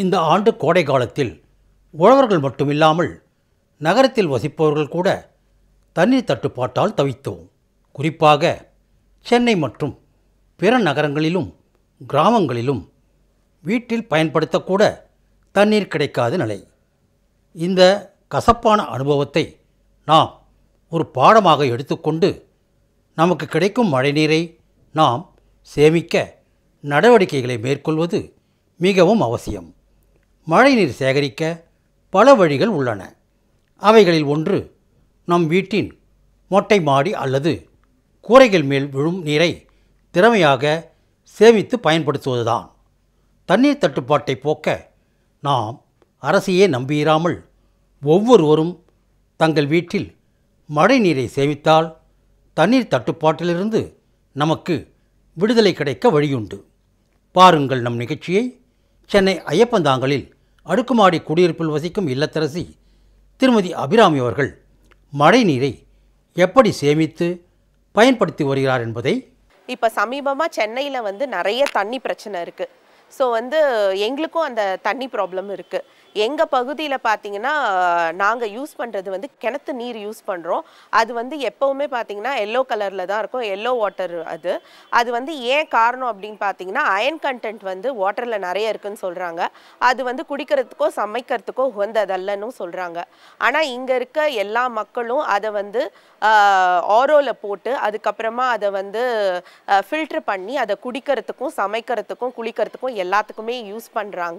இந்த ஆண்டு கோடை காலத்தில் உழவர்கள் மட்டுமில்லாமல் நகரத்தில் வசிப்பவர்கள் கூட தண்ணீர் தட்டுப்பாட்டால் தவித்தோம் குறிப்பாக சென்னை மற்றும் பிற நகரங்களிலும் கிராமங்களிலும் வீட்டில் பயன்படுத்தக்கூட தண்ணீர் கிடைக்காத நிலை இந்த கசப்பான அனுபவத்தை நாம் ஒரு பாடமாக எடுத்துக்கொண்டு நமக்கு கிடைக்கும் மழைநீரை நாம் சேமிக்க நடவடிக்கைகளை மேற்கொள்வது மிகவும் அவசியம் மழைநீர் சேகரிக்க பல வழிகள் உள்ளன அவைகளில் ஒன்று நம் வீட்டின் மொட்டை மாடி அல்லது கூரைகள் மேல் விழும் நீரை திறமையாக சேமித்து பயன்படுத்துவதுதான் தண்ணீர் தட்டுப்பாட்டை போக்க நாம் அரசையே நம்பியிராமல் ஒவ்வொருவரும் தங்கள் வீட்டில் மழை நீரை சேமித்தால் தண்ணீர் தட்டுப்பாட்டிலிருந்து நமக்கு விடுதலை கிடைக்க வழியுண்டு பாருங்கள் நம் நிகழ்ச்சியை சென்னை ஐயப்பந்தாங்கலில் அடுக்குமாடி குடியிருப்பில் வசிக்கும் இல்லத்தரசி திருமதி அபிராமி அவர்கள் மழை நீரை எப்படி சேமித்து பயன்படுத்தி வருகிறார் என்பதை இப்போ சமீபமாக சென்னையில் வந்து நிறைய தண்ணி பிரச்சனை இருக்குது ஸோ வந்து எங்களுக்கும் அந்த தண்ணி ப்ராப்ளம் இருக்குது எங்கள் பகுதியில் பார்த்தீங்கன்னா நாங்கள் யூஸ் பண்ணுறது வந்து கிணத்து நீர் யூஸ் பண்ணுறோம் அது வந்து எப்போவுமே பார்த்தீங்கன்னா எல்லோ கலரில் தான் இருக்கும் எல்லோ வாட்டர் அது அது வந்து ஏன் காரணம் அப்படின்னு பார்த்தீங்கன்னா அயன் கண்டென்ட் வந்து வாட்டரில் நிறைய இருக்குன்னு சொல்கிறாங்க அது வந்து குடிக்கிறதுக்கோ சமைக்கிறதுக்கோ உகந்ததல்லன்னு சொல்கிறாங்க ஆனால் இங்கே இருக்க எல்லா மக்களும் அதை வந்து ஆரோவில் போட்டு அதுக்கப்புறமா அதை வந்து ஃபில்டர் பண்ணி அதை குடிக்கிறதுக்கும் சமைக்கிறதுக்கும் குளிக்கிறதுக்கும் எல்லாத்துக்குமே யூஸ் பண்ணுறாங்க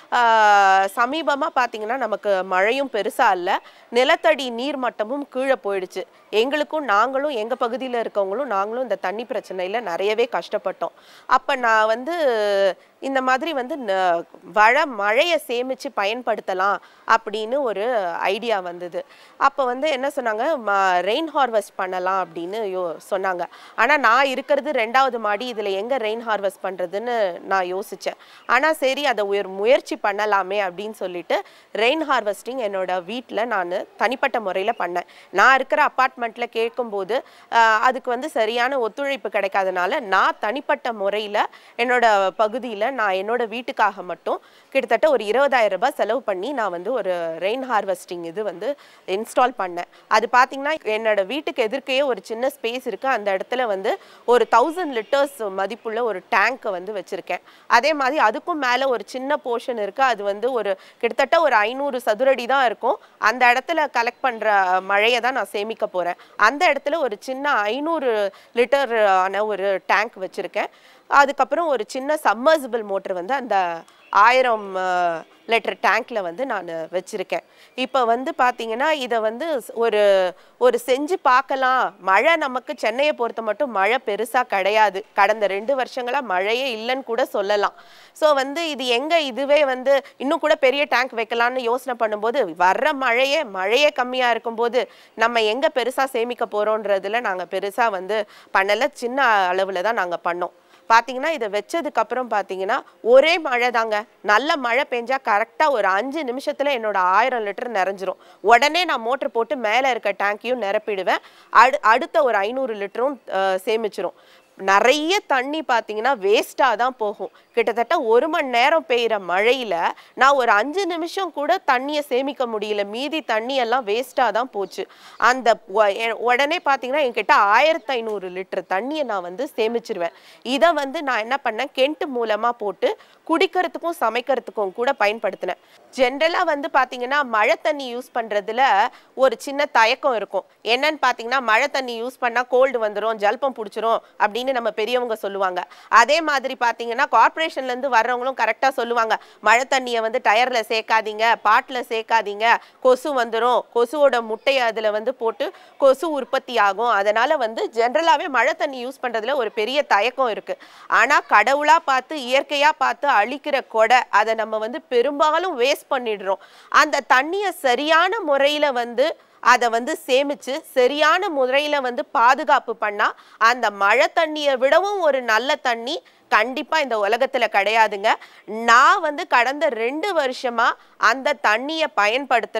சமீபமாக பார்த்தீங்கன்னா நமக்கு மழையும் பெருசாக இல்லை நிலத்தடி நீர் மட்டமும் கீழே போயிடுச்சு எங்களுக்கும் நாங்களும் எங்கள் பகுதியில் இருக்கவங்களும் நாங்களும் இந்த தண்ணி பிரச்சனையில் நிறையவே கஷ்டப்பட்டோம் அப்போ நான் வந்து இந்த மாதிரி வந்து ந- வள மழையை சேமித்து பயன்படுத்தலாம் அப்படின்னு ஒரு ஐடியா வந்தது அப்போ வந்து என்ன சொன்னாங்க ரெயின் ஹார்வெஸ்ட் பண்ணலாம் அப்படின்னு யோ சொன்னாங்க ஆனால் நான் இருக்கிறது ரெண்டாவது மாடி இதில் எங்கே ரெயின் ஹார்வெஸ்ட் பண்ணுறதுன்னு நான் யோசித்தேன் ஆனால் சரி அதை ஒரு முயற்சி பண்ணலாமே அப்படின்னு சொல்லிட்டு ரெயின் ஹார்வெஸ்டிங் என்னோட வீட்டில் நான் தனிப்பட்ட முறையில் பண்ணேன் நான் இருக்கிற அப்பார்ட்மெண்ட்டில் கேட்கும்போது ஆஹ், அதுக்கு வந்து சரியான ஒத்துழைப்பு கிடைக்காதனால நான் தனிப்பட்ட முறையில் என்னோட பகுதியில் நான் என்னோட வீட்டுக்காக மட்டும் கிட்டத்தட்ட ஒரு இருபதாயிரம் ரூபாய் செலவு பண்ணி நான் வந்து ஒரு ரெயின் ஹார்வெஸ்டிங் இது வந்து இன்ஸ்டால் பண்ணேன் அது பார்த்தீங்கன்னா என்னோட வீட்டுக்கு எதிர்க்கையே ஒரு சின்ன ஸ்பேஸ் இருக்குது அந்த இடத்துல வந்து ஒரு தௌசண்ட் லிட்டர்ஸ் மதிப்புள்ள ஒரு டேங்க்கை வந்து வச்சுருக்கேன் அதே மாதிரி அதுக்கும் மேலே ஒரு சின்ன போர்ஷன் இருக்குது அது வந்து ஒரு கிட்டத்தட்ட ஒரு ஐநூறு சதுரடி தான் இருக்கும் அந்த இடத்துல கலெக்ட் பண்ணுற மழையை தான் நான் சேமிக்க போகிறேன் அந்த இடத்துல ஒரு சின்ன ஐநூறு லிட்டர் ஆன ஒரு டேங்க் வச்சுருக்கேன் அதுக்கப்புறம் ஒரு சின்ன சம்மர்சிபிள் மோட்டர் வந்து அந்த ஆயிரம் லிட்டர் டேங்க்ல வந்து நான் வச்சிருக்கேன் இப்போ வந்து பார்த்தீங்கன்னா இதை வந்து ஸ்- ஒரு ஒரு செஞ்சு பார்க்கலாம் மழை நமக்கு சென்னையை பொறுத்த மட்டும் மழை பெருசாக கிடையாது கடந்த ரெண்டு வருஷங்களாக மழையே இல்லைன்னு கூட சொல்லலாம் ஸோ வந்து இது எங்கே இதுவே வந்து இன்னும் கூட பெரிய டேங்க் வைக்கலாம்னு யோசனை பண்ணும்போது வர்ற மழையே மழையே கம்மியாக இருக்கும்போது நம்ம எங்கே பெருசாக சேமிக்க போகிறோன்றதுல நாங்கள் பெருசாக வந்து பண்ணலை சின்ன அளவில் தான் நாங்கள் பண்ணோம் பார்த்தீங்கன்னா இதை வச்சதுக்கு அப்புறம் பார்த்தீங்கன்னா ஒரே மழை தாங்க நல்ல மழை பெஞ்சா கரெக்டாக ஒரு அஞ்சு நிமிஷத்தில் என்னோட ஆயிரம் லிட்டர் நிறைஞ்சிரும் உடனே நான் மோட்டர் போட்டு மேலே இருக்க டேங்க்கையும் நிரப்பிடுவேன் அடு அடுத்த ஒரு ஐநூறு லிட்டரும் அஹ், சேமிச்சிரும் நிறைய தண்ணி பார்த்தீங்கன்னா வேஸ்ட்டாக தான் போகும் கிட்டத்தட்ட ஒரு மணி நேரம் பெய்கிற மழையில் நான் ஒரு அஞ்சு நிமிஷம் கூட தண்ணியை சேமிக்க முடியல மீதி தண்ணி எல்லாம் வேஸ்ட்டாக தான் போச்சு அந்த உ- எ- உடனே பார்த்தீங்கன்னா என்கிட்ட ஆயிரத்தி ஐநூறு லிட்டர் தண்ணியை நான் வந்து சேமிச்சிருவேன் இதை வந்து நான் என்ன பண்ணேன் கெண்ட் மூலமாக போட்டு குடிக்கிறதுக்கும் சமைக்கிறதுக்கும் கூட பயன்படுத்தினேன் ஜென்ரலாக வந்து பார்த்தீங்கன்னா மழை தண்ணி யூஸ் பண்ணுறதுல ஒரு சின்ன தயக்கம் இருக்கும் என்னன்னு பார்த்தீங்கன்னா மழை தண்ணி யூஸ் பண்ணால் கோல்டு வந்துடும் ஜல்பம் பிடிச்சிரும் அப்படின்னு நம்ம பெரியவங்க சொல்லுவாங்க அதே மாதிரி பார்த்தீங்கன்னா கார்ப்பரேஷன்லேருந்து வர்றவங்களும் கரெக்டாக சொல்லுவாங்க மழை தண்ணியை வந்து டயரில் சேர்க்காதீங்க பாட்டில் சேர்க்காதீங்க கொசு வந்துடும் கொசுவோட முட்டையை அதில் வந்து போட்டு கொசு உற்பத்தி ஆகும் அதனால் வந்து ஜென்ரலாகவே மழை தண்ணி யூஸ் பண்ணுறதுல ஒரு பெரிய தயக்கம் இருக்குது ஆனால் கடவுளாக பார்த்து இயற்கையாக பார்த்து அழிக்கிற கொடை அதை நம்ம வந்து பெரும்பாலும் வேஸ்ட் பண்ணிடுறோம் அந்த தண்ணியை சரியான முறையில் வந்து அதை வந்து சேமிச்சு சரியான முறையில் வந்து பாதுகாப்பு பண்ணா அந்த மழை தண்ணியை விடவும் ஒரு நல்ல தண்ணி கண்டிப்பா இந்த உலகத்துல கிடையாதுங்க நான் வந்து கடந்த ரெண்டு வருஷமா அந்த தண்ணியை பயன்படுத்துறேன்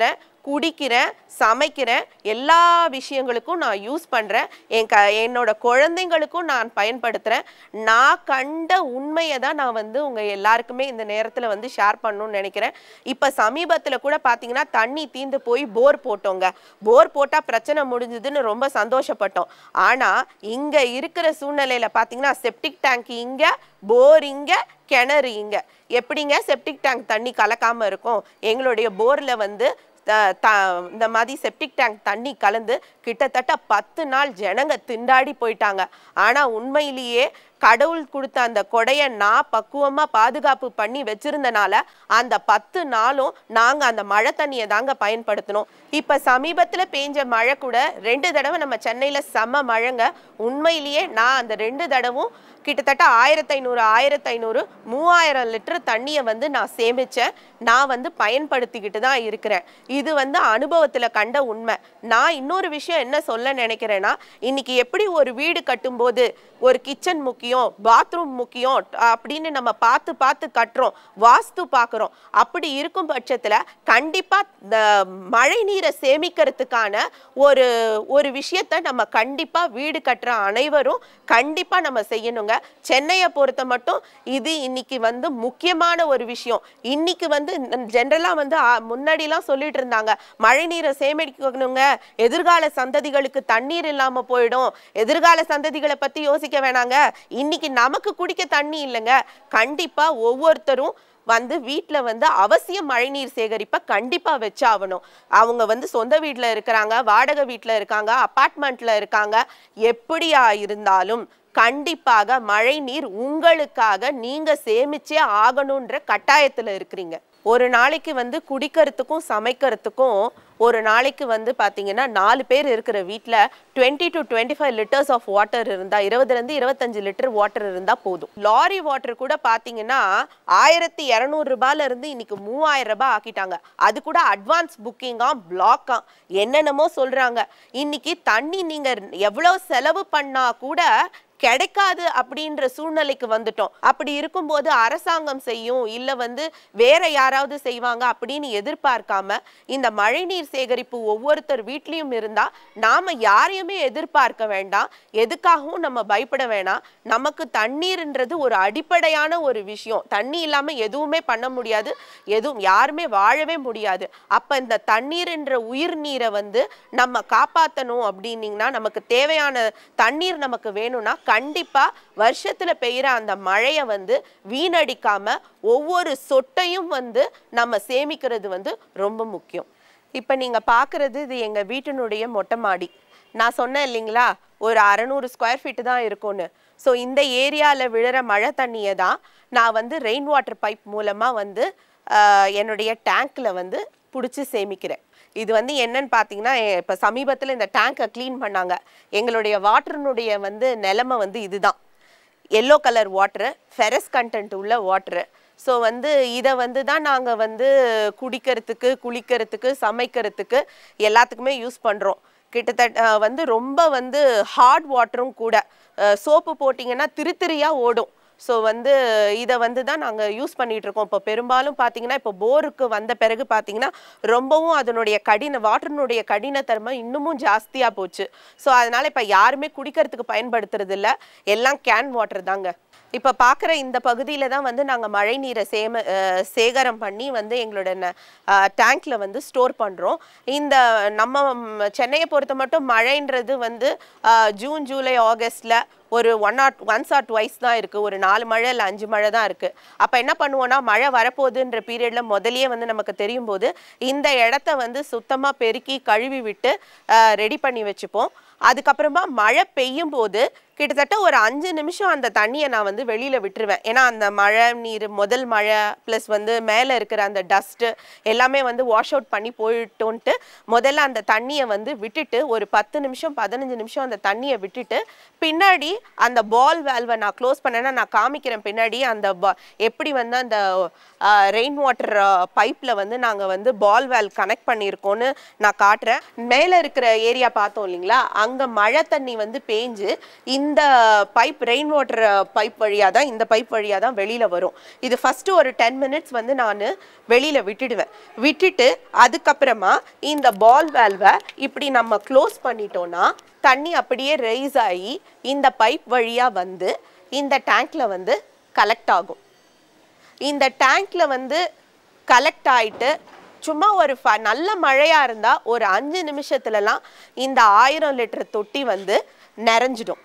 குடிக்கிறேன் சமைக்கிறேன் எல்லா விஷயங்களுக்கும் நான் யூஸ் பண்ணுறேன் என் க என்னோட குழந்தைங்களுக்கும் நான் பயன்படுத்துகிறேன் நான் கண்ட உண்மையை தான் நான் வந்து உங்கள் எல்லாருக்குமே இந்த நேரத்தில் வந்து ஷேர் பண்ணணும்னு நினைக்கிறேன் இப்போ சமீபத்தில் கூட பார்த்தீங்கன்னா தண்ணி தீந்து போய் போர் போட்டோங்க போர் போட்டால் பிரச்சனை முடிஞ்சுதுன்னு ரொம்ப சந்தோஷப்பட்டோம் ஆனால் இங்கே இருக்கிற சூழ்நிலையில் பார்த்தீங்கன்னா செப்டிக் டேங்க் இங்கே போர் இங்கே கிணறு இங்கே எப்படிங்க செப்டிக் டேங்க் தண்ணி கலக்காமல் இருக்கும் எங்களுடைய போரில் வந்து த- த- இந்த மாதிரி செப்டிக் டேங்க் தண்ணி கலந்து கிட்டத்தட்ட பத்து நாள் ஜனங்க திண்டாடி போயிட்டாங்க ஆனால் உண்மையிலேயே கடவுள் கொடுத்த அந்த கொடையை நான் பக்குவமாக பாதுகாப்பு பண்ணி வச்சிருந்தனால அந்த பத்து நாளும் நாங்கள் அந்த மழை தண்ணியை தாங்க பயன்படுத்தினோம் இப்போ சமீபத்தில் பேஞ்ச மழை கூட ரெண்டு தடவை நம்ம சென்னையில் செம்ம மழைங்க உண்மையிலேயே நான் அந்த ரெண்டு தடவும் கிட்டத்தட்ட ஆயிரத்தி ஐநூறு ஆயிரத்தி ஐநூறு மூவாயிரம் லிட்டர் தண்ணியை வந்து நான் சேமிச்சேன் நான் வந்து பயன்படுத்திக்கிட்டு தான் இருக்கிறேன் இது வந்து அனுபவத்தில் கண்ட உண்மை நான் இன்னொரு விஷயம் என்ன சொல்ல நினைக்கிறேன்னா இன்னைக்கு எப்படி ஒரு வீடு கட்டும்போது ஒரு கிச்சன் முக்கியம் பாத்ரூம் முக்கியம் அப்படின்னு நம்ம பார்த்து பார்த்து கட்டுறோம் வாஸ்து பார்க்குறோம் அப்படி இருக்கும் பட்சத்தில் கண்டிப்பாக இந்த மழை நீரை சேமிக்கிறதுக்கான ஒரு ஒரு விஷயத்தை நம்ம கண்டிப்பாக வீடு கட்டுற அனைவரும் கண்டிப்பாக நம்ம செய்யணுங்க சென்னையை பொறுத்த மட்டும் இது இன்னைக்கு வந்து முக்கியமான ஒரு விஷயம் இன்னைக்கு வந்து ஜென்ரலாக வந்து ஆ, முன்னாடிலாம் சொல்லிட்டு இருந்தாங்க மழை நீரை சேமிக்கணுங்க எதிர்கால சந்ததிகளுக்கு தண்ணீர் இல்லாமல் போயிடும் எதிர்கால சந்ததிகளை பற்றி யோசிக்க வேணாங்க இன்னைக்கு நமக்கு குடிக்க தண்ணி இல்லைங்க கண்டிப்பாக ஒவ்வொருத்தரும் வந்து வீட்டில் வந்து அவசியம் மழைநீர் சேகரிப்பை கண்டிப்பாக வச்சாகணும் அவங்க வந்து சொந்த வீட்டில் இருக்கிறாங்க வாடகை வீட்டில் இருக்காங்க அப்பார்ட்மெண்ட்டில் இருக்காங்க எப்படியா இருந்தாலும் கண்டிப்பாக மழை நீர் உங்களுக்காக நீங்க சேமிச்சே ஆகணுன்ற கட்டாயத்துல இருக்கிறீங்க ஒரு நாளைக்கு வந்து குடிக்கிறதுக்கும் சமைக்கிறதுக்கும் ஒரு நாளைக்கு வந்து பார்த்தீங்கன்னா நாலு பேர் இருக்கிற வீட்டில் twenty to twenty five litres of water இருந்தால் இருபதுலேருந்து இருபத்தஞ்சு லிட்டர் வாட்டர் இருந்தால் போதும் லாரி வாட்டர் கூட பார்த்தீங்கன்னா ஆயிரத்தி இரநூறுபால இருந்து இன்னைக்கு மூவாயிரம் ரூபாய் ஆக்கிட்டாங்க அது கூட அட்வான்ஸ் புக்கிங்கா பிளாக்கா என்னென்னமோ சொல்றாங்க இன்னைக்கு தண்ணி நீங்க எவ்வளோ செலவு பண்ணா கூட கிடைக்காது அப்படின்ற சூழ்நிலைக்கு வந்துட்டோம் அப்படி இருக்கும்போது அரசாங்கம் செய்யும் இல்ல வந்து வேற யாராவது செய்வாங்க அப்படின்னு எதிர்பார்க்காம இந்த மழைநீர் சேகரிப்பு ஒவ்வொருத்தர் வீட்லயும் இருந்தா நாம யாரையுமே எதிர்பார்க்க வேண்டாம் எதுக்காகவும் நம்ம பயப்பட வேணாம் நமக்கு தண்ணீர்ன்றது ஒரு அடிப்படையான ஒரு விஷயம் தண்ணி இல்லாம எதுவுமே பண்ண முடியாது எதுவும் யாருமே வாழவே முடியாது அப்ப இந்த தண்ணீர்ன்ற உயிர் நீரை வந்து நம்ம காப்பாத்தணும் அப்படின்னீங்கன்னா நமக்கு தேவையான தண்ணீர் நமக்கு வேணும்னா கண்டிப்பா வருஷத்துல பெய்யுற அந்த மழையை வந்து வீணடிக்காம ஒவ்வொரு சொட்டையும் வந்து நம்ம சேமிக்கிறது வந்து ரொம்ப முக்கியம் இப்போ நீங்க பார்க்குறது இது எங்க வீட்டினுடைய மொட்டை மாடி நான் சொன்னேன் இல்லைங்களா ஒரு அறநூறு ஸ்கொயர் ஃபீட்டு தான் இருக்கும்னு ஸோ இந்த ஏரியாவில் விழுற மழை தண்ணியை தான் நான் வந்து ரெயின் வாட்டர் பைப் மூலமாக வந்து ஆஹ், என்னுடைய டேங்க்ல வந்து பிடிச்சி சேமிக்கிறேன் இது வந்து என்னன்னு பார்த்தீங்கன்னா இப்போ சமீபத்தில் இந்த டேங்கை க்ளீன் பண்ணாங்க எங்களுடைய வாட்டர்னுடைய வந்து நிலைமை வந்து இதுதான் yellow colour water ferrous content உள்ள வாட்ரு ஸோ வந்து இதை வந்து தான் நாங்கள் வந்து குடிக்கிறதுக்கு குளிக்கிறதுக்கு சமைக்கிறதுக்கு எல்லாத்துக்குமே யூஸ் பண்ணுறோம் கிட்டத்தட்ட அஹ், வந்து ரொம்ப வந்து ஹார்ட் வாட்டரும் கூட சோப்பு போட்டிங்கன்னா திருத்திரியாக ஓடும் ஸோ வந்து இதை வந்து தான் நாங்கள் யூஸ் பண்ணிட்டு இருக்கோம் இப்போ பெரும்பாலும் பார்த்தீங்கன்னா இப்போ போருக்கு வந்த பிறகு பார்த்தீங்கன்னா ரொம்பவும் அதனுடைய கடின வாட்டர்னுடைய கடினத்தன்மை இன்னமும் ஜாஸ்தியாக போச்சு ஸோ அதனால இப்போ யாருமே குடிக்கிறதுக்கு பயன்படுத்துறது இல்ல எல்லாம் கேன் வாட்டர் தாங்க இப்போ பார்க்குற இந்த பகுதியில் தான் வந்து நாங்கள் மழை நீரை சேம அஹ், சேகரம் பண்ணி வந்து எங்களோட டேங்க்ல வந்து ஸ்டோர் பண்ணுறோம் இந்த நம்ம ம், சென்னையை பொறுத்த மட்டும் மழைன்றது வந்து அஹ், ஜூன் ஜூலை ஆகஸ்ட்ல ஒரு one or once or twice தான் இருக்குது ஒரு நாலு மழை இல்லை அஞ்சு மழை தான் இருக்குது அப்போ என்ன பண்ணுவோம்னா மழை வரப்போகுதுன்ற பீரியடில் முதல்லயே வந்து நமக்கு தெரியும் போது இந்த இடத்த வந்து சுத்தமாக பெருக்கி கழுவி விட்டு ரெடி பண்ணி வச்சுப்போம் அதுக்கப்புறமா மழை பெய்யும் போது கிட்டத்தட்ட ஒரு அஞ்சு நிமிஷம் அந்த தண்ணியை நான் வந்து வெளியில் விட்டுருவேன் ஏன்னா அந்த மழை நீர் முதல் மழை ப்ளஸ் வந்து மேலே இருக்கிற அந்த டஸ்ட்டு எல்லாமே வந்து வாஷ் அவுட் பண்ணி போயிட்டோன்ட்டு முதல்ல அந்த தண்ணியை வந்து விட்டுட்டு ஒரு பத்து நிமிஷம் பதினஞ்சு நிமிஷம் அந்த தண்ணியை விட்டுட்டு பின்னாடி அந்த பால் வேல்வை நான் க்ளோஸ் பண்ணேன்னா நான் காமிக்கிறேன் பின்னாடி அந்த ba- எப்படி வந்து அந்த ரெயின் வாட்டர் பைப்பில் வந்து நாங்கள் வந்து பால் வேல் கனெக்ட் பண்ணியிருக்கோன்னு நான் காட்டுறேன் மேலே இருக்கிற ஏரியா பார்த்தோம் இல்லைங்களா அங்கே மழை தண்ணி வந்து பேஞ்சு இந்த பைப் ரெயின் வாட்டர் பைப் வழியாக தான் இந்த பைப் வழியாக தான் வெளியில் வரும் இது ஃபஸ்ட்டு ஒரு டென் மினிட்ஸ் வந்து நான் வெளியில் விட்டுடுவேன் விட்டுட்டு அதுக்கப்புறமா இந்த பால் வேல்வை இப்படி நம்ம க்ளோஸ் பண்ணிட்டோம்னா தண்ணி அப்படியே ரைஸ் ஆகி இந்த பைப் வழியாக வந்து இந்த டேங்க்ல வந்து கலெக்ட் ஆகும் இந்த டேங்க்ல வந்து கலெக்ட் ஆயிட்டு சும்மா ஒரு ஃப நல்ல மழையாக இருந்தால் ஒரு அஞ்சு நிமிஷத்துலலாம் இந்த ஆயிரம் லிட்டர் தொட்டி வந்து நிறைஞ்சிடும்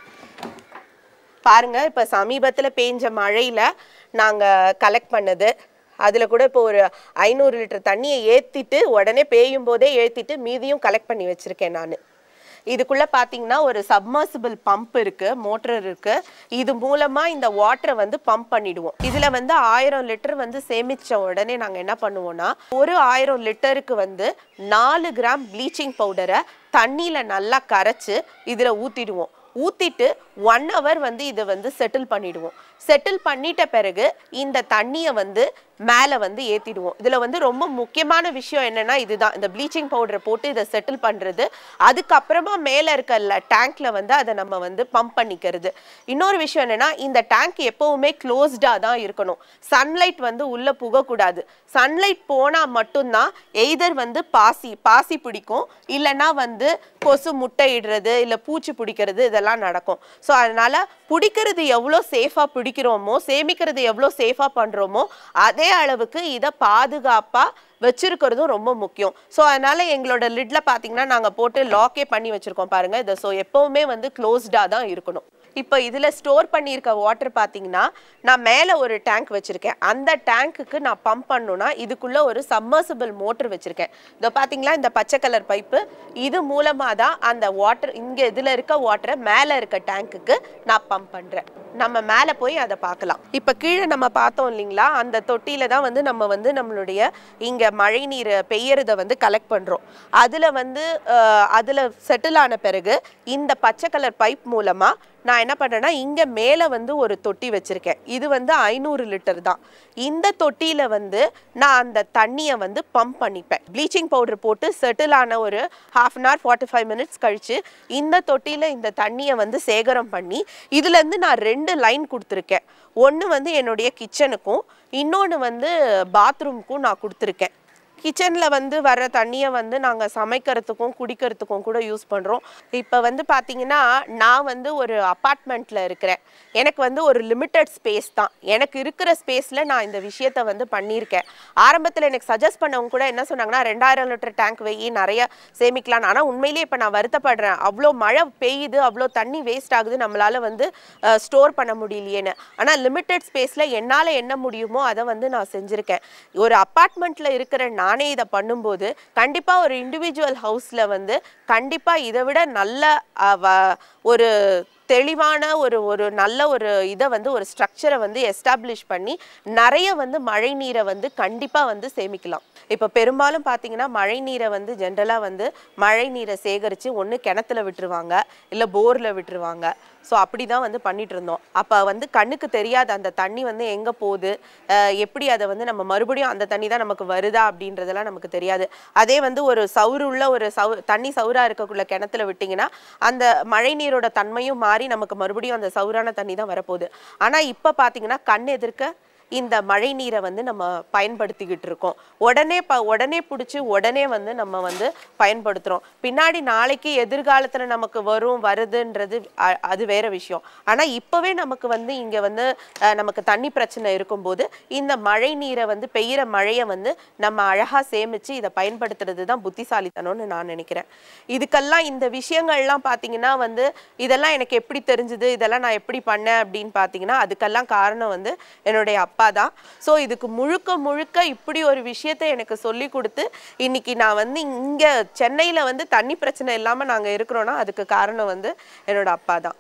பாருங்க இப்போ சமீபத்தில் பேஞ்ச மழையில் நாங்கள் கலெக்ட் பண்ணது அதில் கூட இப்போ ஒரு ஐநூறு லிட்டர் தண்ணியை ஏற்றிட்டு உடனே பேயும் போதே ஏற்றிட்டு மீதியும் கலெக்ட் பண்ணி வச்சுருக்கேன் நான் இதுக்குள்ள பார்த்தீங்கன்னா ஒரு சப்மர்சிபிள் பம்ப் இருக்கு மோட்டர் இருக்கு இது மூலமா இந்த வாட்டரை வந்து பம்ப் பண்ணிடுவோம் இதுல வந்து ஆயிரம் லிட்டர் வந்து சேமிச்ச உடனே நாங்க என்ன பண்ணுவோம்னா ஒரு ஆயிரம் லிட்டருக்கு வந்து நாலு கிராம் ப்ளீச்சிங் பவுடரை தண்ணியில நல்லா கரைச்சு இதுல ஊத்திடுவோம் ஊத்திட்டு ஒன் ஹவர் வந்து இதை வந்து செட்டில் பண்ணிடுவோம் செட்டில் பண்ணிட்ட பிறகு இந்த தண்ணியை வந்து மேலே வந்து ஏற்றிடுவோம் இதில் வந்து ரொம்ப முக்கியமான விஷயம் என்னன்னா இதுதான் இந்த ப்ளீச்சிங் பவுடரை போட்டு இதை செட்டில் பண்ணுறது அதுக்கப்புறமா மேலே இருக்க டேங்க்ல வந்து அதை நம்ம வந்து பம்ப் பண்ணிக்கிறது இன்னொரு விஷயம் என்னன்னா இந்த டேங்க் எப்பவுமே க்ளோஸ்டாக தான் இருக்கணும் சன்லைட் வந்து உள்ளே புகக்கூடாது சன்லைட் போனால் மட்டும்தான் எய்தர் வந்து பாசி பாசி பிடிக்கும் இல்லைன்னா வந்து கொசு முட்டை இடுறது இல்லை பூச்சி பிடிக்கிறது இதெல்லாம் நடக்கும் ஸோ அதனால பிடிக்கிறது எவ்வளோ சேஃபாக பிடிக்கிறோமோ சேமிக்கிறது எவ்வளோ சேஃபாக பண்ணுறோமோ அதே அளவுக்கு இதை பாதுகாப்பாக வச்சிருக்கிறதும் ரொம்ப முக்கியம் ஸோ அதனால எங்களோட லிட்ல பார்த்தீங்கன்னா நாங்கள் போட்டு லாக்கே பண்ணி வச்சிருக்கோம் பாருங்க இதை ஸோ எப்பவுமே வந்து க்ளோஸ்டாக தான் இருக்கணும் இப்போ இதில் ஸ்டோர் பண்ணியிருக்க வாட்டர் பார்த்தீங்கன்னா நான் மேலே ஒரு டேங்க் வச்சுருக்கேன் அந்த டேங்க்குக்கு நான் பம்ப் பண்ணணும்னா இதுக்குள்ளே ஒரு சம்மர்சிபிள் மோட்டர் வச்சுருக்கேன் இதோ பார்த்தீங்களா இந்த பச்சை கலர் பைப்பு இது மூலமாக தான் அந்த வாட்டர் இங்கே இதில் இருக்க வாட்டரை மேலே இருக்க டேங்க்குக்கு நான் பம்ப் பண்ணுறேன் நம்ம மேலே போய் அதை பார்க்கலாம் இப்போ கீழே நம்ம பார்த்தோம் இல்லைங்களா அந்த தொட்டியில தான் வந்து நம்ம வந்து நம்மளுடைய இங்கே மழை நீர் பெய்யறத வந்து கலெக்ட் பண்ணுறோம் அதில் வந்து அதில் செட்டில் ஆன பிறகு இந்த பச்சை கலர் பைப் மூலமாக நான் என்ன பண்ணேன்னா இங்கே மேலே வந்து ஒரு தொட்டி வச்சுருக்கேன் இது வந்து ஐநூறு லிட்டர் தான் இந்த தொட்டியில் வந்து நான் அந்த தண்ணியை வந்து பம்ப் பண்ணிப்பேன் ப்ளீச்சிங் பவுடர் போட்டு செட்டில் ஆன ஒரு half an hour forty five minutes கழித்து இந்த தொட்டியில் இந்த தண்ணியை வந்து சேகரம் பண்ணி இதுலேருந்து நான் ரெண்டு லைன் கொடுத்துருக்கேன் ஒன்று வந்து என்னுடைய கிச்சனுக்கும் இன்னொன்று வந்து பாத்ரூமுக்கும் நான் கொடுத்துருக்கேன் கிச்சனில் வந்து வர தண்ணியை வந்து நாங்கள் சமைக்கிறதுக்கும் குடிக்கிறதுக்கும் கூட யூஸ் பண்ணுறோம் இப்போ வந்து பார்த்தீங்கன்னா நான் வந்து ஒரு அப்பார்ட்மெண்ட்டில் இருக்கிறேன் எனக்கு வந்து ஒரு லிமிட்டட் ஸ்பேஸ் தான் எனக்கு இருக்கிற ஸ்பேஸில் நான் இந்த விஷயத்தை வந்து பண்ணியிருக்கேன் ஆரம்பத்தில் எனக்கு சஜஸ்ட் பண்ணவங்க கூட என்ன சொன்னாங்கன்னா ரெண்டாயிரம் லிட்டர் டேங்க் வெயி நிறைய சேமிக்கலாம் ஆனால் உண்மையிலேயே இப்போ நான் வருத்தப்படுறேன் அவ்வளோ மழை பெய்யுது அவ்வளோ தண்ணி வேஸ்ட் ஆகுது நம்மளால் வந்து ஸ்டோர் பண்ண முடியலையேன்னு ஆனால் லிமிட்டட் ஸ்பேஸில் என்னால் என்ன முடியுமோ அதை வந்து நான் செஞ்சுருக்கேன் ஒரு அப்பார்ட்மெண்ட்டில் இருக்கிற நானே இதை பண்ணும்போது கண்டிப்பாக ஒரு இண்டிவிஜுவல் ஹவுஸில் வந்து கண்டிப்பாக இதை விட நல்ல அஹ், வ- ஒரு தெளிவான ஒரு ஒரு நல்ல ஒரு இதை வந்து ஒரு ஸ்ட்ரக்சரை வந்து எஸ்டாப்ளிஷ் பண்ணி நிறைய வந்து மழை நீரை வந்து கண்டிப்பாக வந்து சேமிக்கலாம் இப்போ பெரும்பாலும் பார்த்தீங்கன்னா மழை நீரை வந்து ஜென்ரலாக வந்து மழை நீரை சேகரித்து ஒன்று கிணத்துல விட்டுருவாங்க இல்லை போரில் விட்டுருவாங்க ஸோ அப்படி தான் வந்து பண்ணிட்டு இருந்தோம் அப்போ வந்து கண்ணுக்கு தெரியாத அந்த தண்ணி வந்து எங்கே போகுது அஹ் எப்படி அதை வந்து நம்ம மறுபடியும் அந்த தண்ணி தான் நமக்கு வருதா அப்படின்றதெல்லாம் நமக்கு தெரியாது அதே வந்து ஒரு சவுறு உள்ள ஒரு சவு தண்ணி சவுரா இருக்கக்குள்ள கிணத்துல விட்டிங்கன்னா அந்த மழை நீரோட தன்மையும் மாறி நமக்கு மறுபடியும் அந்த சவுறான தண்ணி தான் வரப்போகுது ஆனால் இப்போ பார்த்தீங்கன்னா கண் எதிர்க்க இந்த மழை நீரை வந்து நம்ம பயன்படுத்திக்கிட்டு இருக்கோம் உடனே ப உடனே பிடிச்சி உடனே வந்து நம்ம வந்து பயன்படுத்துகிறோம் பின்னாடி நாளைக்கு எதிர்காலத்தில் நமக்கு வரும் வருதுன்றது அ- அது வேற விஷயம் ஆனால் இப்போவே நமக்கு வந்து இங்கே வந்து அஹ், நமக்கு தண்ணி பிரச்சனை இருக்கும்போது இந்த மழை நீரை வந்து பெய்கிற மழையை வந்து நம்ம அழகாக சேமித்து இதை பயன்படுத்துறது தான் புத்திசாலித்தனம்னு நான் நினைக்கிறேன் இதுக்கெல்லாம் இந்த விஷயங்கள்லாம் பார்த்தீங்கன்னா வந்து இதெல்லாம் எனக்கு எப்படி தெரிஞ்சுது இதெல்லாம் நான் எப்படி பண்ணேன் அப்படின்னு பார்த்தீங்கன்னா அதுக்கெல்லாம் காரணம் வந்து என்னுடைய அப்பா தான் ஸோ இதுக்கு முழுக்க முழுக்க இப்படி ஒரு விஷயத்தை எனக்கு சொல்லி கொடுத்து இன்னைக்கு நான் வந்து இங்கே சென்னையில் வந்து தண்ணி பிரச்சனை இல்லாமல் நாங்கள் இருக்கிறோன்னா அதுக்கு காரணம் வந்து என்னோட அப்பா தான்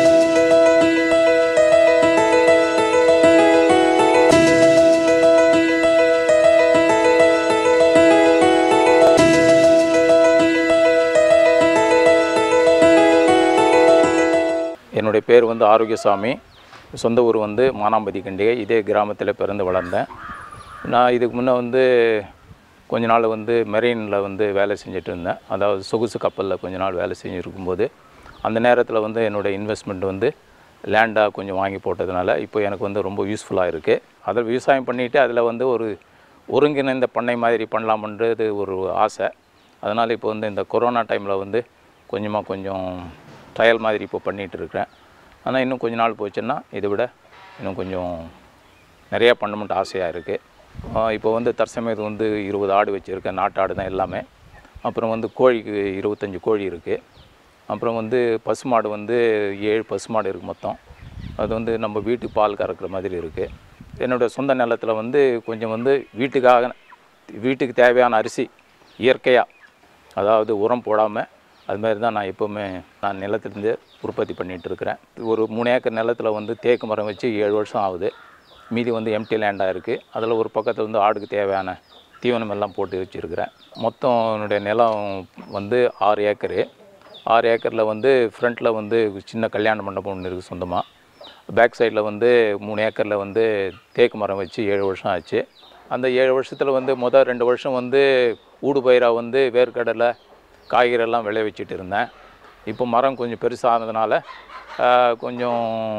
என்னுடைய பேர் வந்து ஆரோக்கியசாமி சொந்த ஊர் வந்து மானாம்பதி கண்டிகை இதே கிராமத்தில் பிறந்து வளர்ந்தேன் நான் இதுக்கு முன்னே வந்து கொஞ்ச நாள் வந்து மெரெயினில் வந்து வேலை செஞ்சுட்டு இருந்தேன் அதாவது சொகுசு கப்பலில் கொஞ்ச நாள் வேலை செஞ்சுருக்கும்போது அந்த நேரத்தில் வந்து என்னோடய இன்வெஸ்ட்மெண்ட் வந்து லேண்டாக கொஞ்சம் வாங்கி போட்டதுனால இப்போ எனக்கு வந்து ரொம்ப யூஸ்ஃபுல்லாக இருக்குது அதில் விவசாயம் பண்ணிவிட்டு அதில் வந்து ஒரு ஒருங்கிணைந்த பண்ணை மாதிரி பண்ணலாமன்றது ஒரு ஆசை அதனால் இப்போ வந்து இந்த கொரோனா டைமில் வந்து கொஞ்சமாக கொஞ்சம் ட்ரையல் மாதிரி இப்போ பண்ணிகிட்டு இருக்கிறேன் ஆனால் இன்னும் கொஞ்ச நாள் போச்சுன்னா இதை விட இன்னும் கொஞ்சம் நிறையா பண்ணணும்ட்டு ஆசையாக இருக்குது இப்போ வந்து தற்சமயத்து வந்து இருபது ஆடு வச்சுருக்கேன் நாட்டு ஆடு தான் எல்லாமே அப்புறம் வந்து கோழிக்கு இருபத்தஞ்சி கோழி இருக்குது அப்புறம் வந்து பசுமாடு வந்து ஏழு பசுமாடு இருக்குது மொத்தம் அது வந்து நம்ம வீட்டு பால் கறக்கிற மாதிரி இருக்குது என்னோடய சொந்த நிலத்தில் வந்து கொஞ்சம் வந்து வீட்டுக்காக வீட்டுக்கு தேவையான அரிசி இயற்கையாக அதாவது உரம் போடாமல் அது மாதிரி தான் நான் எப்போவுமே நான் நிலத்திலேருந்து உற்பத்தி பண்ணிகிட்டு இருக்கிறேன் ஒரு மூணு ஏக்கர் நிலத்தில் வந்து தேக்கு மரம் வச்சு ஏழு வருஷம் ஆகுது மீதி வந்து எம்டி லேண்டாக இருக்குது அதில் ஒரு பக்கத்தில் வந்து ஆடுக்கு தேவையான தீவனம் எல்லாம் போட்டு வச்சுருக்கிறேன் மொத்தம் என்னுடைய நிலம் வந்து ஆறு ஏக்கரு ஆறு ஏக்கரில் வந்து ஃப்ரண்ட்டில் வந்து சின்ன கல்யாண மண்டபம் ஒன்று இருக்குது சொந்தமாக பேக் சைடில் வந்து மூணு ஏக்கரில் வந்து தேக்கு மரம் வச்சு ஏழு வருஷம் ஆச்சு அந்த ஏழு வருஷத்தில் வந்து மொதல் ரெண்டு வருஷம் வந்து ஊடு பயிராக வந்து வேர்க்கடலை காய்கறி எல்லாம் விளைவிச்சிட்டு இருந்தேன் இப்போ மரம் கொஞ்சம் பெருசானதுனால ஆஹ், கொஞ்சம்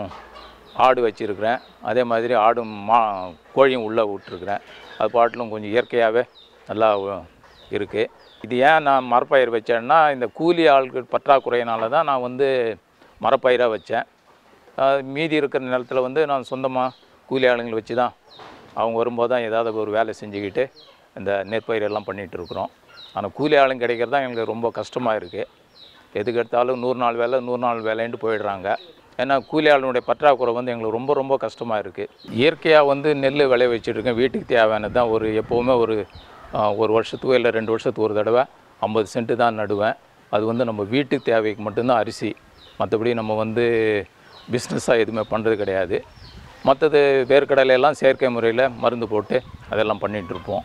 ஆடு வச்சுருக்கிறேன் அதே மாதிரி ஆடும் மா கோழியும் உள்ளே விட்டுருக்குறேன் அது பாட்டிலும் கொஞ்சம் இயற்கையாகவே நல்லா இருக்குது இது ஏன் நான் மரப்பயிர் வச்சேன்னா இந்த கூலி ஆட்கள் பற்றாக்குறையினால தான் நான் வந்து மரப்பயிராக வச்சேன் ஆஹ் மீதி இருக்கிற நிலத்தில் வந்து நான் சொந்தமாக கூலி ஆளுங்களை வச்சு தான் அவங்க வரும்போது தான் ஏதாவது ஒரு வேலை செஞ்சுக்கிட்டு இந்த நெற்பயிரெல்லாம் பண்ணிகிட்டு இருக்கிறோம் ஆனால் கூலி ஆளுங்க கிடைக்கிறது தான் எங்களுக்கு ரொம்ப கஷ்டமாக இருக்குது எதுக்கு எடுத்தாலும் நூறு நாள் வேலை நூறு நாள் வேலைன்ட்டு போயிடுறாங்க ஏன்னா கூலி ஆளுனுடைய பற்றாக்குறை வந்து எங்களுக்கு ரொம்ப ரொம்ப கஷ்டமாக இருக்குது இயற்கையாக வந்து நெல் விளைய வச்சுருக்கேன் வீட்டுக்கு தேவையானது தான் ஒரு எப்போவுமே ஒரு ஆஹ், ஒரு வருஷத்துக்கு இல்லை ரெண்டு வருஷத்துக்கு ஒரு தடவை ஐம்பது சென்ட்டு தான் நடுவேன் அது வந்து நம்ம வீட்டுக்கு தேவைக்கு மட்டும்தான் அரிசி மற்றபடி நம்ம வந்து பிஸ்னஸாக எதுவுமே பண்ணுறது கிடையாது மற்றது வேர்க்கடலை எல்லாம் செயற்கை முறையில் மருந்து போட்டு அதெல்லாம் பண்ணிகிட்டு இருப்போம்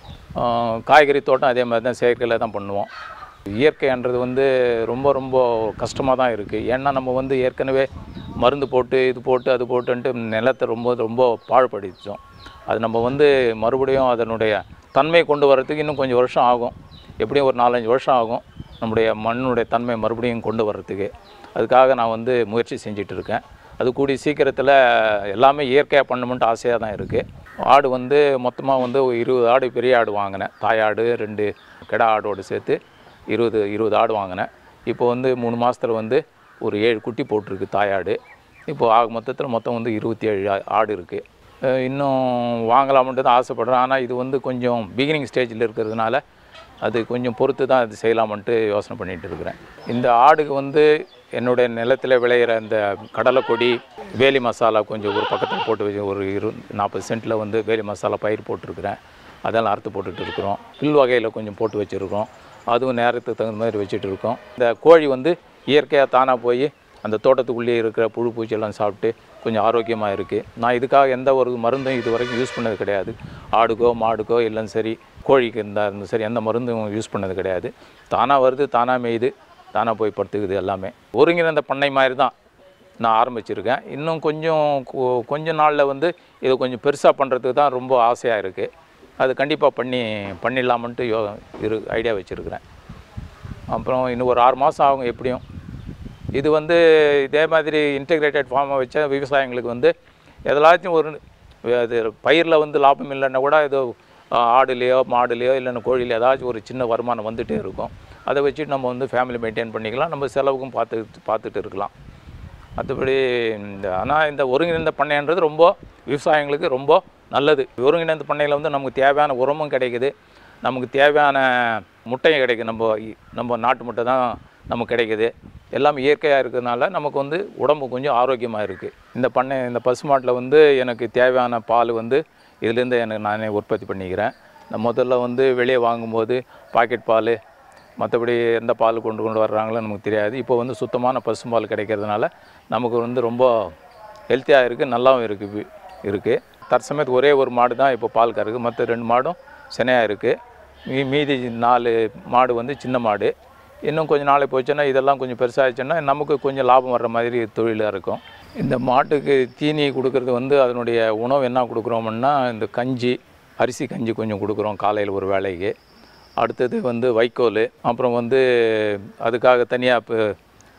ஆஹ் காய்கறி தோட்டம் அதே மாதிரி தான் செயற்கையில் தான் பண்ணுவோம் இயற்கைன்றது வந்து ரொம்ப ரொம்ப கஷ்டமாக தான் இருக்குது ஏன்னா நம்ம வந்து ஏற்கனவே மருந்து போட்டு இது போட்டு அது போட்டுன்ட்டு நிலத்தை ரொம்ப ரொம்ப பாழ்படுத்திட்டோம் அது நம்ம வந்து மறுபடியும் அதனுடைய தன்மை கொண்டு வரதுக்கு இன்னும் கொஞ்சம் வருஷம் ஆகும் எப்படியும் ஒரு நாலஞ்சு வருஷம் ஆகும் நம்முடைய மண்ணுடைய தன்மை மறுபடியும் கொண்டு வர்றதுக்கு அதுக்காக நான் வந்து முயற்சி செஞ்சுட்டு இருக்கேன் அது கூடிய சீக்கிரத்தில் எல்லாமே இயற்கையாக பண்ணணும்ட்டு ஆசையாக தான் இருக்குது ஆடு வந்து மொத்தமாக வந்து ஒரு இருபது ஆடு பெரிய ஆடு வாங்கினேன் தாயாடு ரெண்டு கிடா ஆடோடு சேர்த்து இருபது இருபது ஆடு வாங்கினேன் இப்போ வந்து மூணு மாதத்தில் வந்து ஒரு ஏழு குட்டி போட்டிருக்கு தாயாடு இப்போ ஆக மொத்தத்தில் மொத்தம் வந்து இருபத்தி ஏழு ஆ- ஆடு இருக்குது அஹ் இன்னும் வாங்கலாம்ன்ட்டு தான் ஆசைப்பட்றேன் ஆனால் இது வந்து கொஞ்சம் பிகினிங் ஸ்டேஜில் இருக்கிறதுனால அது கொஞ்சம் பொறுத்து தான் அது செய்யலாமன்ட்டு யோசனை பண்ணிகிட்டு இருக்கிறேன் இந்த ஆடுக்கு வந்து என்னுடைய நிலத்தில் விளையிற இந்த கடலை கொடி வேலி மசாலா கொஞ்சம் ஒரு பக்கத்தில் போட்டு வச்சு ஒரு இரு நாற்பது சென்ட்டில் வந்து வேலி மசாலா பயிர் போட்டிருக்கிறேன் அதெல்லாம் அறுத்து போட்டுட்டு இருக்கிறோம் புல் வகையில் கொஞ்சம் போட்டு வச்சுருக்கோம் அதுவும் நேரத்துக்கு தகுந்த மாதிரி வச்சுட்டு இருக்கோம் இந்த கோழி வந்து இயற்கையாக தானாக போய் அந்த தோட்டத்துக்குள்ளேயே இருக்கிற புழு பூச்சியெல்லாம் சாப்பிட்டு கொஞ்சம் ஆரோக்கியமாக இருக்குது நான் இதுக்காக எந்த ஒரு மருந்தும் இது வரைக்கும் யூஸ் பண்ணது கிடையாது ஆடுக்கோ மாடுக்கோ இல்லைன்னு சரி கோழிக்கு இருந்தால் இருந்தும் சரி எந்த மருந்தும் யூஸ் பண்ணது கிடையாது தானாக வருது தானாக மேயுது தானாக போய் படுத்துக்குது எல்லாமே ஒருங்கிணைந்த பண்ணை மாதிரி தான் நான் ஆரம்பிச்சிருக்கேன் இன்னும் கொஞ்சம் கொ- கொஞ்ச நாளில் வந்து இதை கொஞ்சம் பெருசாக பண்ணுறதுக்கு தான் ரொம்ப ஆசையாக இருக்குது அது கண்டிப்பாக பண்ணி பண்ணிடலாமன்ட்டு யோ இரு ஐடியா வச்சுருக்கிறேன் அப்புறம் இன்னும் ஒரு ஆறு மாதம் ஆகும் எப்படியும் இது வந்து இதே மாதிரி இன்டெகிரேட்டட் ஃபார்மை வச்ச விவசாயிங்களுக்கு வந்து எதலாச்சும் ஒரு அது பயிரில் வந்து லாபம் இல்லைன்னா கூட ஏதோ ஆடுலேயோ மாடுலேயோ இல்லைன்னா கோழிலையோ ஏதாச்சும் ஒரு சின்ன வருமானம் வந்துகிட்டே இருக்கும் அதை வச்சுட்டு நம்ம வந்து ஃபேமிலி மெயின்டைன் பண்ணிக்கலாம் நம்ம செலவுக்கும் பார்த்து பார்த்துட்டு இருக்கலாம் மற்றபடி இந்த ஆனால் இந்த ஒருங்கிணைந்த பண்ணைன்றது ரொம்ப விவசாயிங்களுக்கு ரொம்ப நல்லது ஒருங்கிணைந்த பண்ணையில் வந்து நமக்கு தேவையான உரமும் கிடைக்குது நமக்கு தேவையான முட்டையும் கிடைக்குது நம்ம இ- நம்ம நாட்டு முட்டை தான் நமக்கு கிடைக்குது எல்லாமே இயற்கையாக இருக்கிறதுனால நமக்கு வந்து உடம்பு கொஞ்சம் ஆரோக்கியமாக இருக்குது இந்த பண்ணை இந்த பசுமாட்டில் வந்து எனக்கு தேவையான பால் வந்து இதுலேருந்து எனக்கு நானே உற்பத்தி பண்ணிக்கிறேன் நான் முதல்ல வந்து வெளியே வாங்கும்போது பாக்கெட் பால் மற்றபடி எந்த பால் கொண்டு கொண்டு வர்றாங்களோ நமக்கு தெரியாது இப்போ வந்து சுத்தமான பசும்பால் கிடைக்கிறதுனால நமக்கு வந்து ரொம்ப ஹெல்த்தியாக இருக்குது நல்லாவும் இருக்குது இருக்குது தற்சமயத்து ஒரே ஒரு மாடு தான் இப்போ பால் கறக்கு மற்ற ரெண்டு மாடும் சினையாக இருக்குது மீ மீதி நாலு மாடு வந்து சின்ன மாடு இன்னும் கொஞ்சம் நாளைக்கு போச்சுன்னா இதெல்லாம் கொஞ்சம் பெருசாகிடுச்சுன்னா நமக்கு கொஞ்சம் லாபம் வர்ற மாதிரி தொழிலாக இருக்கும் இந்த மாட்டுக்கு தீனி கொடுக்கறது வந்து அதனுடைய உணவு என்ன கொடுக்குறோம்னா இந்த கஞ்சி அரிசி கஞ்சி கொஞ்சம் கொடுக்குறோம் காலையில் ஒரு வேளைக்கு அடுத்தது வந்து வைக்கோல் அப்புறம் வந்து அதுக்காக தனியாக இப்போ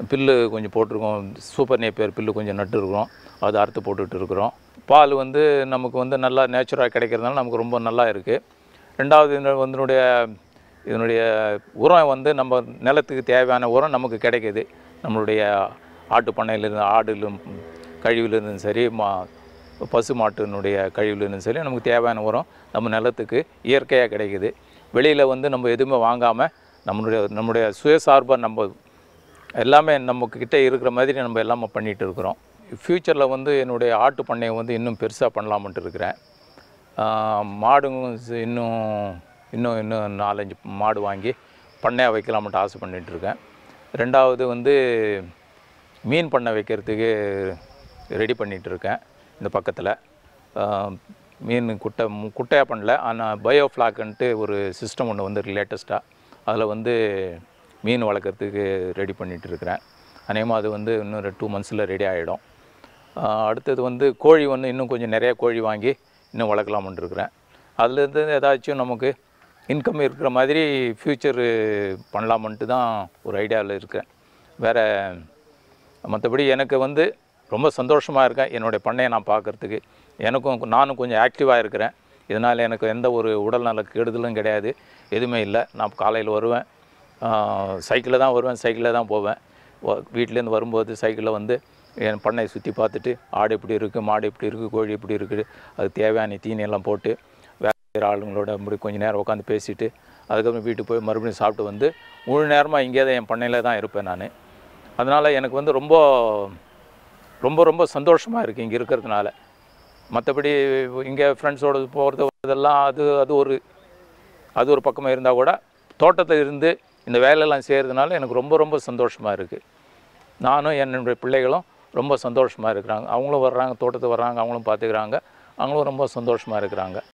பில்லு கொஞ்சம் போட்டிருக்கோம் சூப்பர் நேப்பியர் பில்லு கொஞ்சம் நட்டுருக்குறோம் அது அறுத்து போட்டுட்டு இருக்கிறோம் பால் வந்து நமக்கு வந்து நல்லா நேச்சுரலாக கிடைக்கிறதுனால நமக்கு ரொம்ப நல்லா இருக்குது ரெண்டாவது இந்த இதனுடைய இதனுடைய உரம் வந்து நம்ம நிலத்துக்கு தேவையான உரம் நமக்கு கிடைக்குது நம்மளுடைய ஆட்டு பண்ணையிலேருந்து ஆடுலும் கழிவுலேருந்தும் சரி மா பசு மாட்டினுடைய கழிவுலேருந்தும் சரி நமக்கு தேவையான உரம் நம்ம நிலத்துக்கு இயற்கையாக கிடைக்குது வெளியில் வந்து நம்ம எதுவுமே வாங்காமல் நம்மளுடைய நம்மளுடைய சுயசார்பாக நம்ம எல்லாமே நமக்கு கிட்ட இருக்கிற மாதிரி நம்ம எல்லாமே பண்ணிகிட்டு இருக்கிறோம் ஃப்யூச்சரில் வந்து என்னுடைய ஆட்டு பண்ணையை வந்து இன்னும் பெருசாக பண்ணலாம்ன்ட்டு இருக்கிறேன் ஆஹ் மாடும் ஸ்- இன்னும் இன்னும் இன்னும் நாலஞ்சு மாடு வாங்கி பண்ணையாக வைக்கலாம்ட்டு ஆசை பண்ணிட்டு இருக்கேன் ரெண்டாவது வந்து மீன் பண்ணை வைக்கிறதுக்கு ரெடி பண்ணிகிட்டு இருக்கேன் இந்த பக்கத்தில் மீன் குட்டை மு- குட்டையாக பண்ணல ஆனால் பயோஃப்ளாக்குன்ட்டு ஒரு சிஸ்டம் ஒன்று வந்து லேட்டஸ்ட்டாக அதில் வந்து மீன் வளர்க்குறதுக்கு ரெடி பண்ணிகிட்டு இருக்கிறேன் அநேகமாக அது வந்து இன்னும் டூ மந்த்ஸில் ரெடி ஆகிடும் அடுத்தது வந்து கோழி வந்து இன்னும் கொஞ்சம் நிறைய கோழி வாங்கி இன்னும் வளர்க்கலாம்னு இருக்கிறேன் அதுலேருந்து ஏதாச்சும் நமக்கு இன்கம் இருக்கிற மாதிரி ஃப்யூச்சர் பண்ணலாமன்ட்டு தான் ஒரு ஐடியாவில் இருக்கேன் வேறு மற்றபடி எனக்கு வந்து ரொம்ப சந்தோஷமாக இருக்கேன் என்னுடைய பண்ணையை நான் பார்க்குறதுக்கு எனக்கும் நானும் கொஞ்சம் ஆக்டிவாக இருக்கிறேன் இதனால் எனக்கு எந்த ஒரு உடல்நல கெடுதலும் கிடையாது எதுவுமே இல்லை நான் காலையில் வருவேன் சைக்கிளில் தான் வருவேன் சைக்கிளில் தான் போவேன் வ- வீட்டிலேருந்து வரும்போது சைக்கிளில் வந்து என் பண்ணையை சுற்றி பார்த்துட்டு ஆடு எப்படி இருக்குது மாடு எப்படி இருக்குது கோழி எப்படி இருக்குது அது தேவையான தீனி எல்லாம் போட்டு வேறு செய்கிற ஆளுங்களோட இப்படி கொஞ்சம் நேரம் உட்காந்து பேசிட்டு அதுக்கப்புறம் வீட்டுக்கு போய் மறுபடியும் சாப்பிட்டு வந்து முழு நேரமாக இங்கே தான் என் பண்ணையில் தான் இருப்பேன் நான் அதனால் எனக்கு வந்து ரொம்ப ரொம்ப ரொம்ப சந்தோஷமாக இருக்குது இங்கே இருக்கிறதுனால மற்றபடி இங்கே ஃப்ரெண்ட்ஸோட போகிறது இதெல்லாம் அது அது ஒரு அது ஒரு பக்கமாக இருந்தால் கூட தோட்டத்தில் இருந்து இந்த வேலையெல்லாம் செய்கிறதுனால எனக்கு ரொம்ப ரொம்ப சந்தோஷமாக இருக்குது நானும் என்னுடைய பிள்ளைகளும் ரொம்ப சந்தோஷமாக இருக்கிறாங்க அவங்களும் வர்றாங்க தோட்டத்துக்கு வர்றாங்க அவங்களும் பார்த்துக்கிறாங்க அவங்களும் ரொம்ப சந்தோஷமாக இருக்கிறாங்க